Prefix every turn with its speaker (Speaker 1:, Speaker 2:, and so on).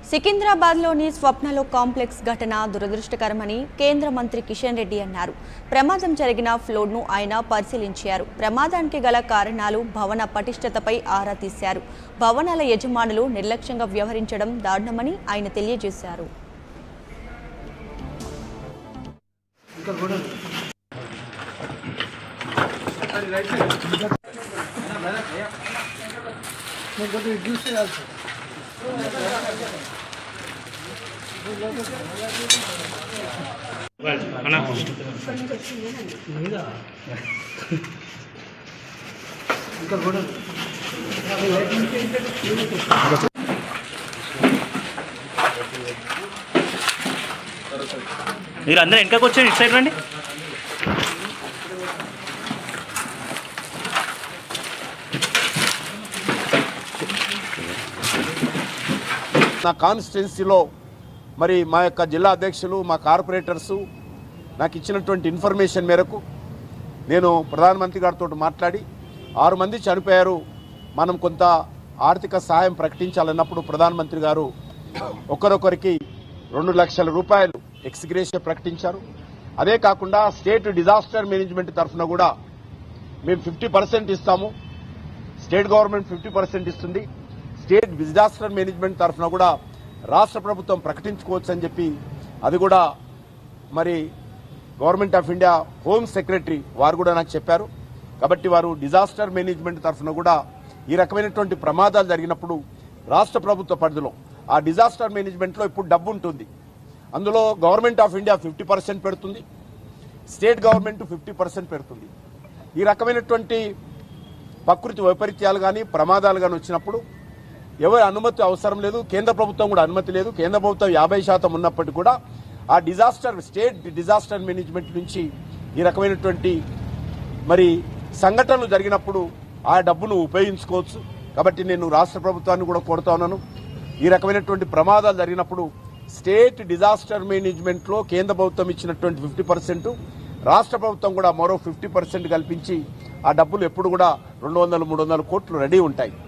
Speaker 1: సికింద్రాబాద్లోని స్వప్నలో complex ఘటన దురదృష్టకరమని కేంద్ర మంత్రి కిషన్ రెడ్డి అన్నారు ప్రమాదం జరిగిన ఫ్లోర్ను ఆయన పరిశీలించారు ప్రమాదానికి గల కారణాలు భవన పటిష్టతపై ఆరా తీశారు భవనాల యజమానులు నిర్లక్ష్యంగా వ్యవహరించడం దారుణమని ఆయన తెలియజేశారు
Speaker 2: అన్నా మీరు అందరూ వెనకకి వచ్చారు ఇటు సైడ్ రండి
Speaker 3: నా కాన్స్టిట్యున్సీలో మరి మా యొక్క జిల్లా అధ్యక్షులు మా కార్పొరేటర్సు నాకు ఇచ్చినటువంటి ఇన్ఫర్మేషన్ మేరకు నేను ప్రధానమంత్రి గారితో మాట్లాడి ఆరు మంది చనిపోయారు మనం కొంత ఆర్థిక సహాయం ప్రకటించాలన్నప్పుడు ప్రధానమంత్రి గారు ఒకరొకరికి రెండు లక్షల రూపాయలు ఎక్స్గ్రేషియా ప్రకటించారు అదే కాకుండా స్టేట్ డిజాస్టర్ మేనేజ్మెంట్ తరఫున కూడా మేము ఫిఫ్టీ పర్సెంట్ ఇస్తాము స్టేట్ గవర్నమెంట్ ఫిఫ్టీ పర్సెంట్ ఇస్తుంది స్టేట్ డిజాస్టర్ మేనేజ్మెంట్ తరఫున కూడా రాష్ట్ర ప్రభుత్వం ప్రకటించుకోవచ్చు అని చెప్పి అది కూడా మరి government of India home secretary వారు కూడా నాకు చెప్పారు కాబట్టి వారు డిజాస్టర్ మేనేజ్మెంట్ తరఫున కూడా ఈ రకమైనటువంటి ప్రమాదాలు జరిగినప్పుడు రాష్ట్ర ప్రభుత్వ పరిధిలో ఆ డిజాస్టర్ మేనేజ్మెంట్లో ఇప్పుడు డబ్బు ఉంటుంది అందులో government of India fifty percent పెడుతుంది స్టేట్ గవర్నమెంట్ ఫిఫ్టీ పర్సెంట్ పెడుతుంది ఈ రకమైనటువంటి ప్రకృతి వైపరీత్యాలు కానీ ప్రమాదాలు కానీ వచ్చినప్పుడు ఎవరి అనుమతి అవసరం లేదు కేంద్ర ప్రభుత్వం కూడా అనుమతి లేదు కేంద్ర ప్రభుత్వం యాభై శాతం ఉన్నప్పటికీ కూడా ఆ డిజాస్టర్ స్టేట్ డిజాస్టర్ మేనేజ్మెంట్ నుంచి ఈ రకమైనటువంటి మరి సంఘటనలు జరిగినప్పుడు ఆ డబ్బును ఉపయోగించుకోవచ్చు కాబట్టి నేను రాష్ట్ర ప్రభుత్వాన్ని కూడా కోరుతా ఉన్నాను ఈ రకమైనటువంటి ప్రమాదాలు జరిగినప్పుడు స్టేట్ డిజాస్టర్ మేనేజ్మెంట్లో కేంద్ర ప్రభుత్వం ఇచ్చినటువంటి ఫిఫ్టీ పర్సెంట్ రాష్ట్ర ప్రభుత్వం కూడా మరో ఫిఫ్టీ పర్సెంట్ కల్పించి ఆ డబ్బులు ఎప్పుడు కూడా రెండు వందలు మూడు వందల కోట్లు రెడీ ఉంటాయి